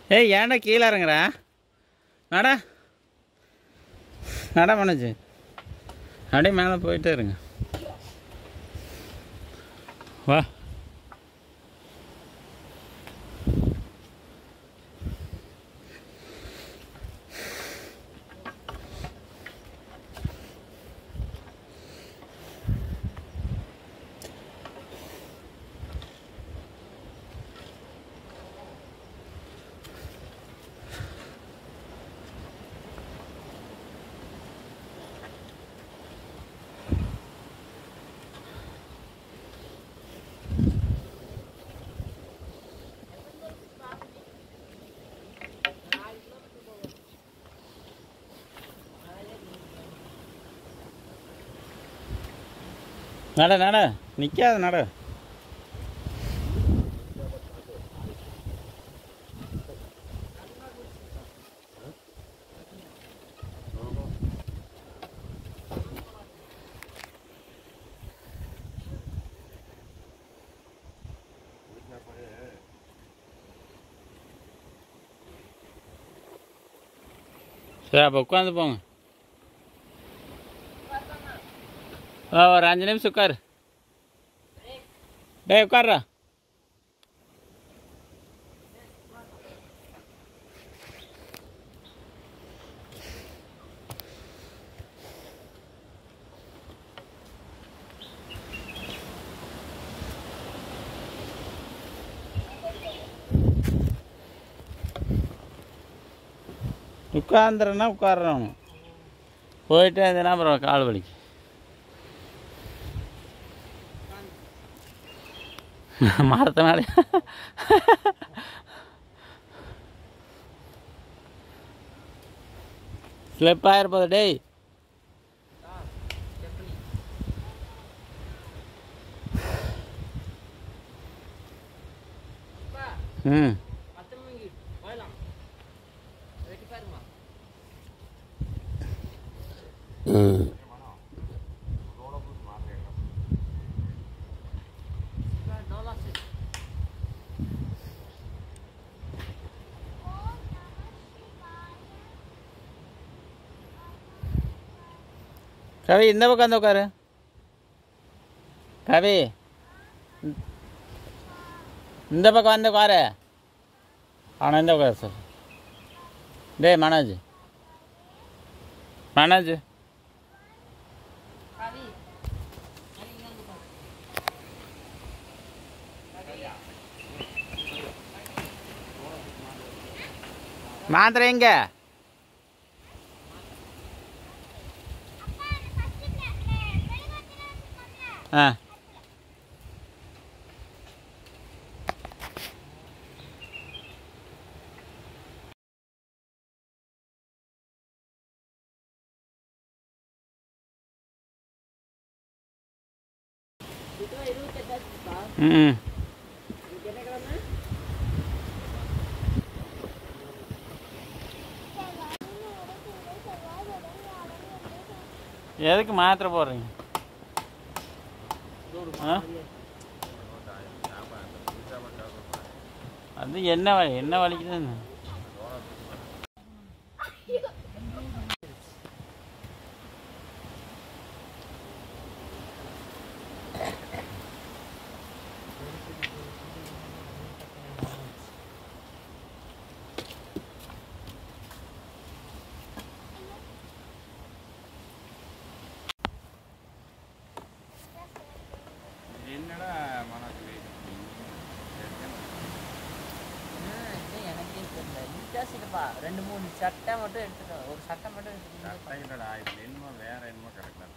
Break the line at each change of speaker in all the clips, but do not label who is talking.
ஏய் ஏன்டா கீழே இறங்குற நடா நட மனோஜ் அப்படியே மேலே போயிட்டே இருங்க வா நட நட நிற்காத நட சரி அப்போ உட்காந்து போங்க ஆ, ஒரு அஞ்சு நிமிஷம் உட்காரு டேய் உட்கார்றா உட்காந்துறேன்னா உட்காடுறோம் போயிட்டே இருந்தேன்னா அப்புறம் கால் வலிக்கு மரத்து மேலே ஸ்லிப் ஆயிருப்பது டேய் ம் கவி இந்த பக்கம் வந்து உட்காரு கவி இந்த பக்கம் வந்து உட்காரு அவனை இந்த உட்காரு சார் டேய் மனோஜ் மனோஜ் மாத்திரை எங்க ஆ ம் எதுக்கு மாத்திரை போடுறீங்க ஆ அது என்ன வலி என்ன வலிக்குதுன்னு என்னடா மனசு
எனக்கே தெரியல வித்தியாசிக்கப்பா ரெண்டு மூணு சட்டை மட்டும் எடுத்துட்டோம் ஒரு சட்டை மட்டும் எடுத்துட்டோம்
இல்லடா இது என்னமோ வேற என்னமோ கிடக்கலாம்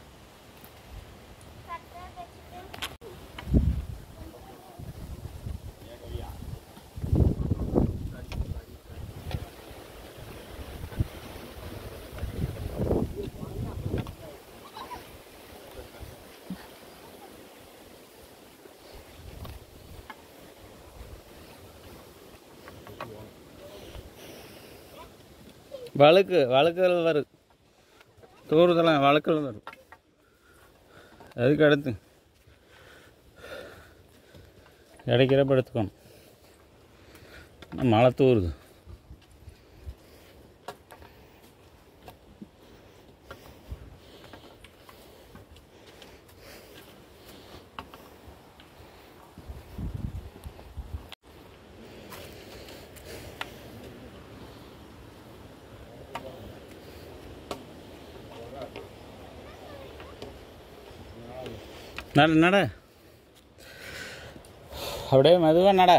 வழுக்கு வழுக்கல் வரும் தூரதெல்லாம் வழுக்கல் வரும் அதுக்கு அடுத்து இடைக்கிறப்ப எடுத்துக்கணும் மழை தூருது நட நட அப்படியே மெதுவாக நட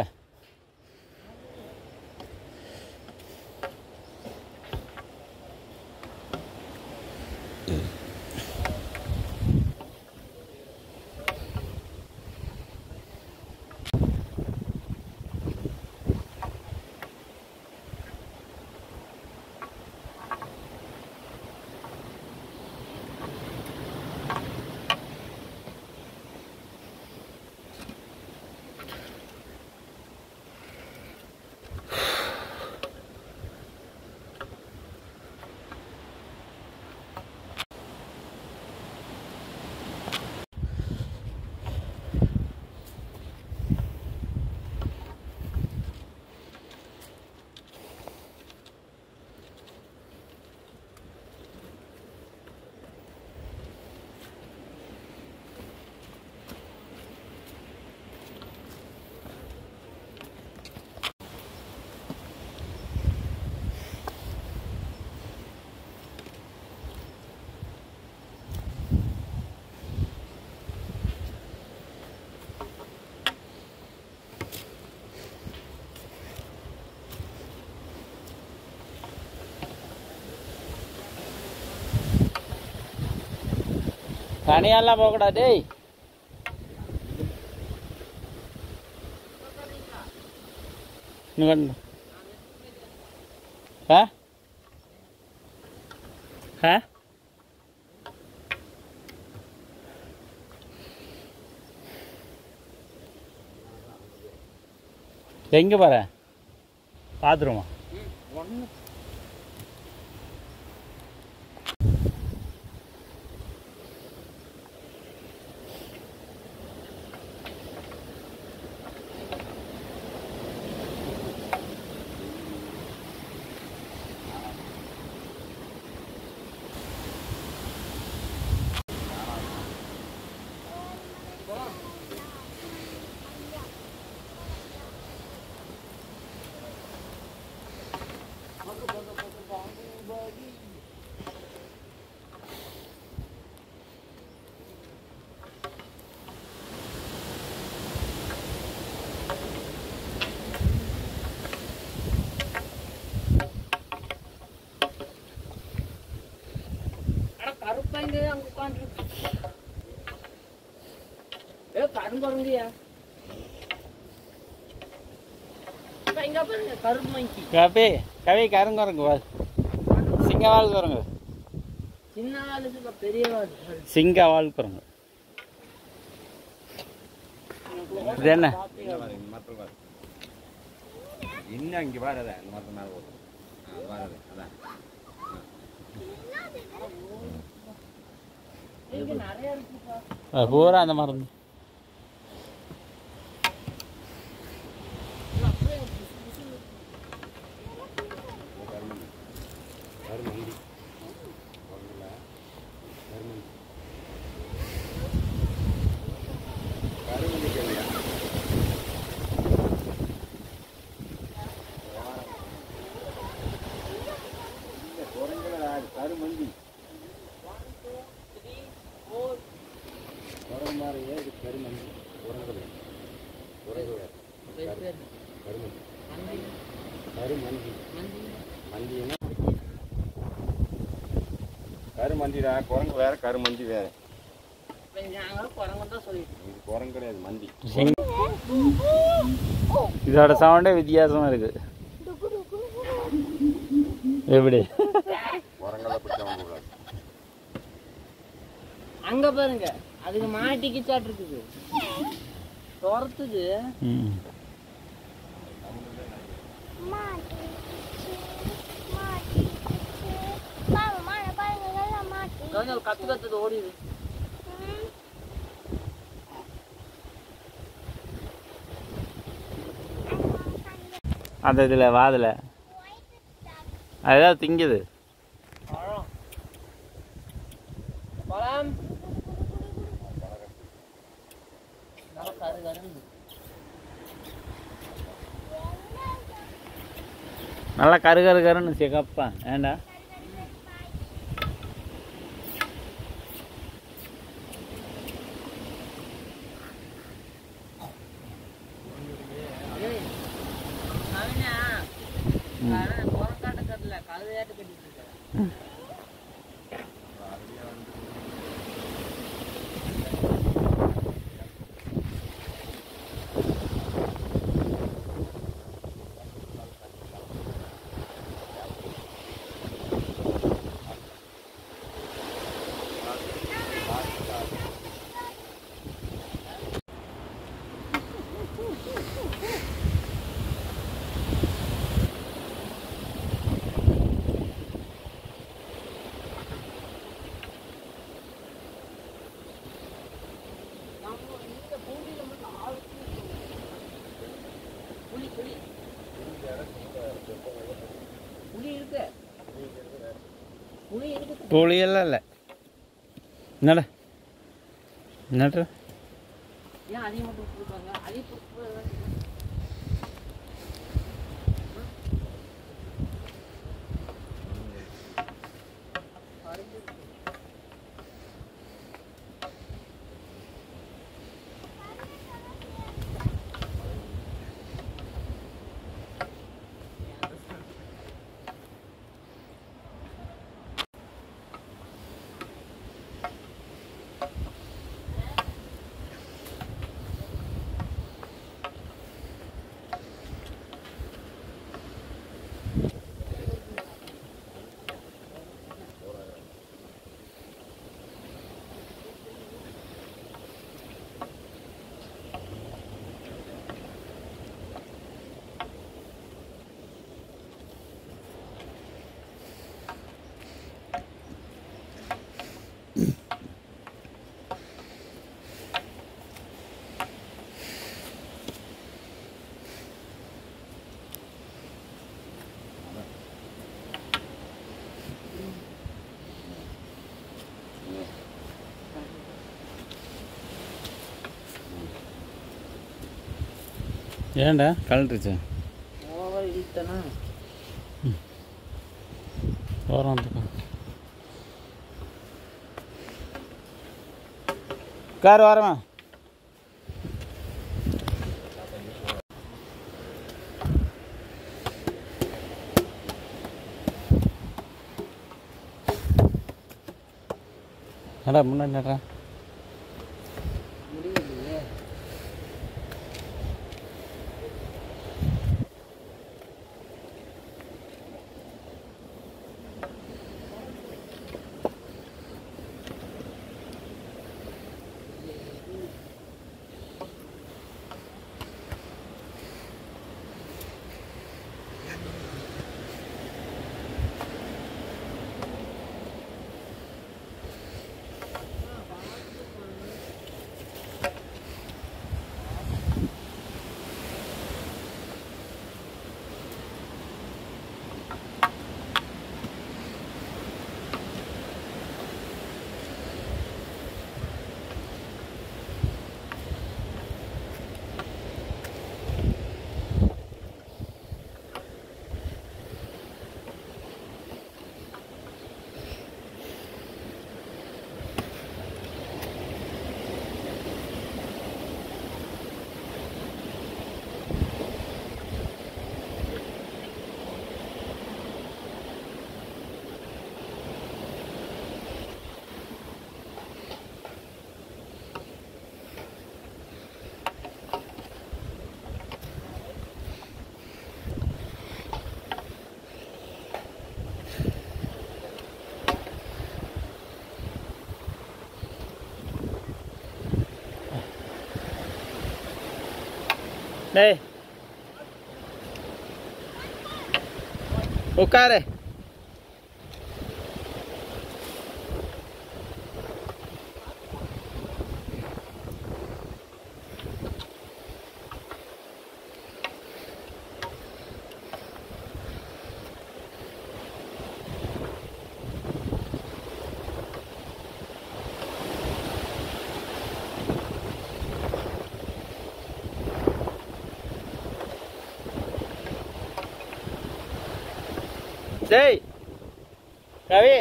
தனியாலாம் போகக்கூடாது டேய் இங்க ஆ ஆ எங்கே போகிற பாத்ரூமா
ஒன்று அட கருப்பாங்க அங்க உட்காந்துருக்கு ஏ கருங்குறங்கியா இங்க பாருங்க கரும்பங்கி
கபி கவி கருங்குரங்கு வா சிங்கவால் குரங்கு
சின்ன ஆளுக்கு இப்ப பெரிய ஆளு
சிங்கவால் குரங்கு இது என்ன
இன்னும் இங்கே வராத இந்த மரத்து மேலே போகும் அது வராது அதான்
இங்க நிறைய இருக்குப்பா
அது பூரா அந்த மருந்து
கருமந்தி கருமந்தி கேள்வியா கருமந்தி குரங்கு மாதிரியே இது கருமந்தி குரங்கு குரங்கு வேறு.
பேர் பேர்
கருமந்தி
மந்தி
கருமந்தி
மந்தி
மந்தினா கருமந்திடா குரங்கு வேற கருமந்தி வேற
இப்ப நாங்க குரங்கு தான் சொல்லிட்டு
இது குரங்கு கிடையாது மந்தி
சிங் இதோட சவுண்டே வித்தியாசமா இருக்கு எப்படி
குரங்கெல்லாம் பிடிச்ச வாங்க கூடாது
அங்க பாருங்க அதுக்கு மாட்டிக்கிச்சாட்டு இருக்குது துரத்துது
ம்
கொஞ்சம் கத்து கத்துது ஓடிது
அந்த இதில் வாதில் அதுதான் திங்குது
பழம் பழம் நல்லா கரு கருன்னு
நல்லா கரு கரு கருன்னு சிகப்பா ஏண்டா
புறக்காட்டு கட்டல கழுதையாட்டு கட்டிட்டு இருக்கேன் புலி புலி புலி இருக்கு புலி இருக்கு
புளியெல்லாம் இல்லை என்னடா என்னடா
ஏன் அதையும் மட்டும் கொடுப்பாங்க அதையும் கொடுத்து
ஏன்டா கழட்டுச்சு
ஓவர் இழுத்தனா
ஓரம் வந்துக்கோ கார் வரமா நடா முன்னாடி நடா
முடியலையே
டேய் உட்காரு டேய் Ravi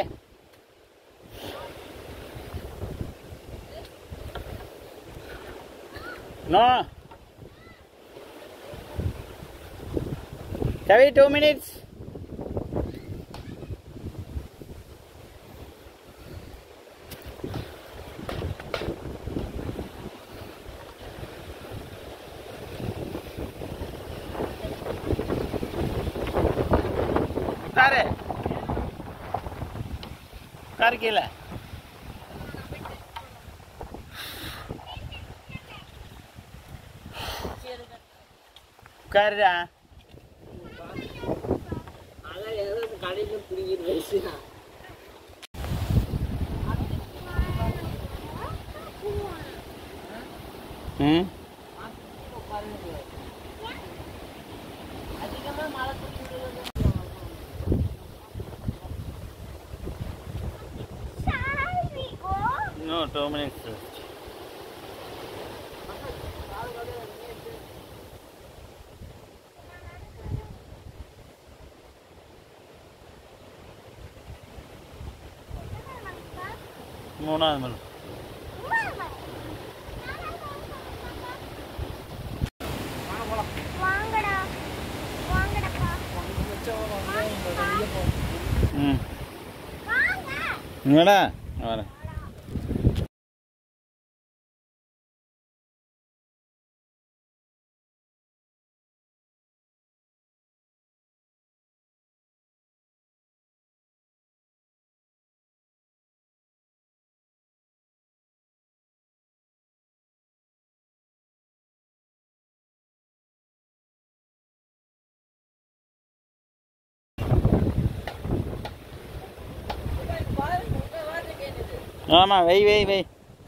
No. Kavi, two minutes. உட்காரு உட்காரு கீழே உட்காருடா
அதான் ஏதோ கடையில பிடிக்கிட்டு வயசு
ம்
அதிகமா மழை பிடிக்கிறது
இன்னும் டூ மினிட்ஸ் மூணாவது மணி
வாங்கடா வாங்கடப்பா
ம்
வாங்க
இங்கடா வரேன் ஆமாம் வெய் வெய் வெய்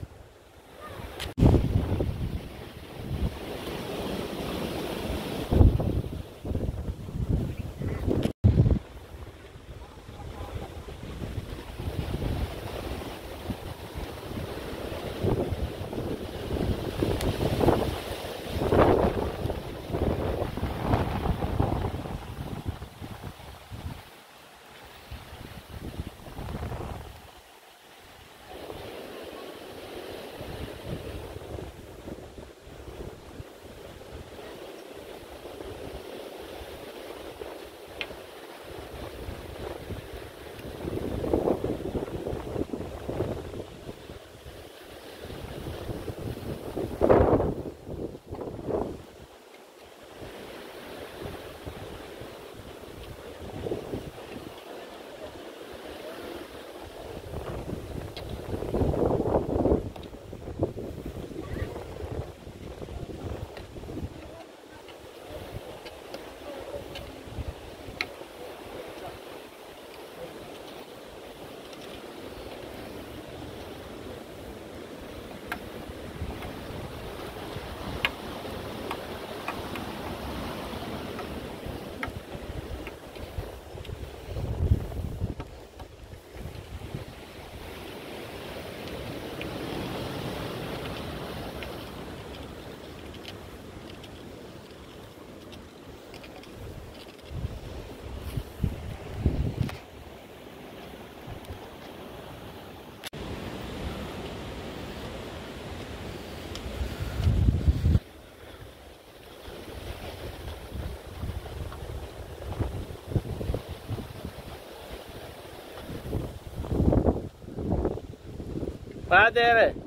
பாத்தேரு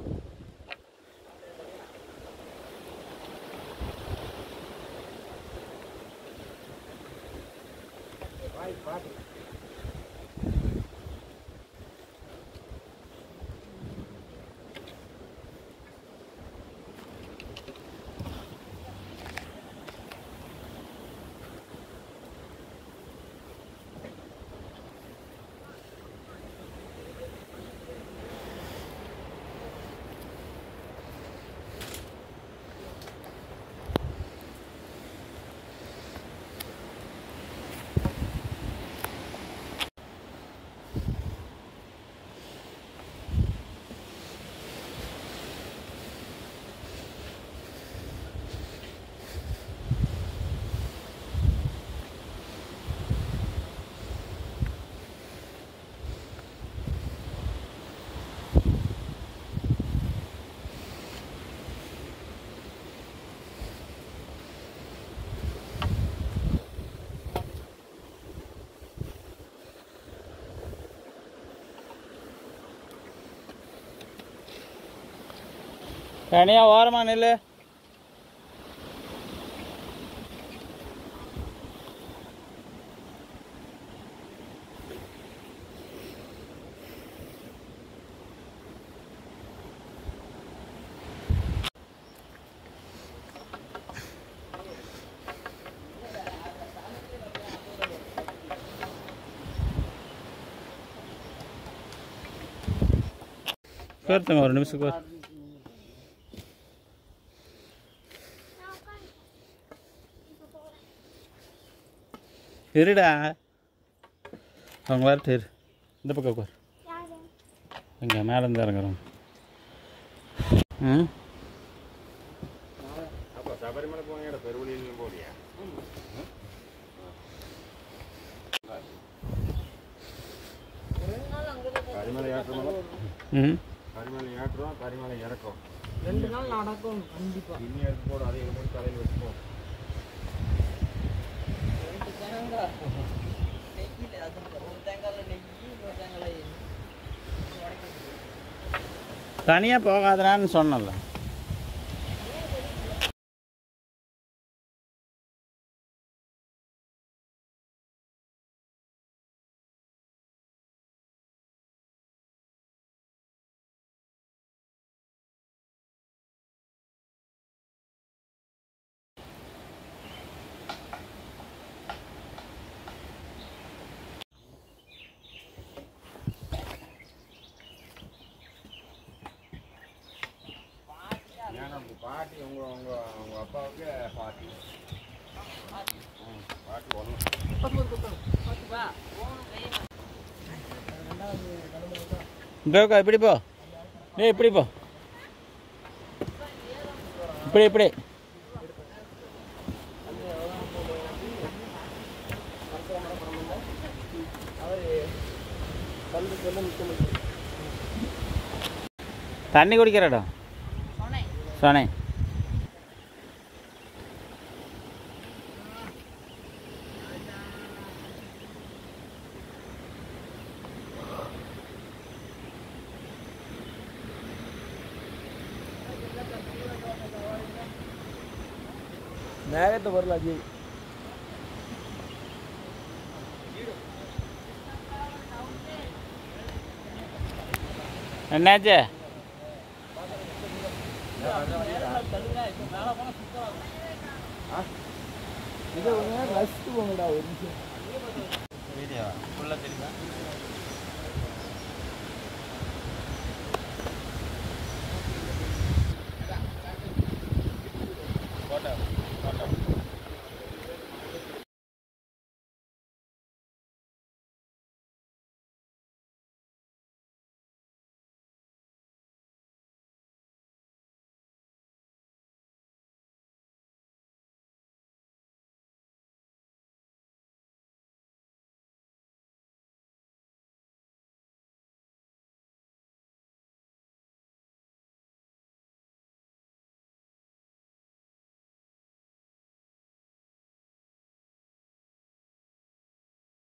தனியா ஓரமா நில்லு உட்காருத்தங்க ஒரு நிமிஷம் உட்கார்
நான் உட்காந்து இப்போ போகிறேன்
இருடா அவங்க வரட்டு இரு இந்த பக்கம் உட்கார்
யாரு
இங்கே மேலேருந்து இறங்குறோம் ம்
அப்போ சபரிமலை போங்க பெருவழியிலும் போறியா
ரெண்டு நாள் அங்கே
கரிமலை ஏற்றணும்
ம்
கரிமலை ஏற்றுறோம் கரிமலை இறக்கும்
ரெண்டு நாள் நடக்கும் கண்டிப்பா
இன்னி எடுத்து போடு அதை போட்டு தலையில் வச்சுப்போம்
ரெண்டு தேங்காய் நெய்யில் அது ஒரு தேங்காயில் நெய் இன்னொரு தேங்காயில்
தனியாக போகாதடான்னு சொன்னல
ஏன்னா உங்க பாட்டி உங்க உங்க உங்க அப்பாவுக்கு பாட்டி ம், பாட்டி ஒன்று
வா போகணும் கையை ரெண்டாவது தலைமுறை தான்
இங்கே உட்கா இப்படி போ டேய் இப்படி போ இப்படி இப்படி தண்ணி குடிக்கிற இடம்
சொன்னேன்
சொன்னேன்
நேரத்தை வரல அது
என்னாச்சு
இதை ஒரு நேரம் ரசித்து போங்கடா ஒரு நிமிஷம்
வீடியோ ஃபுல்லாக தெரியுமா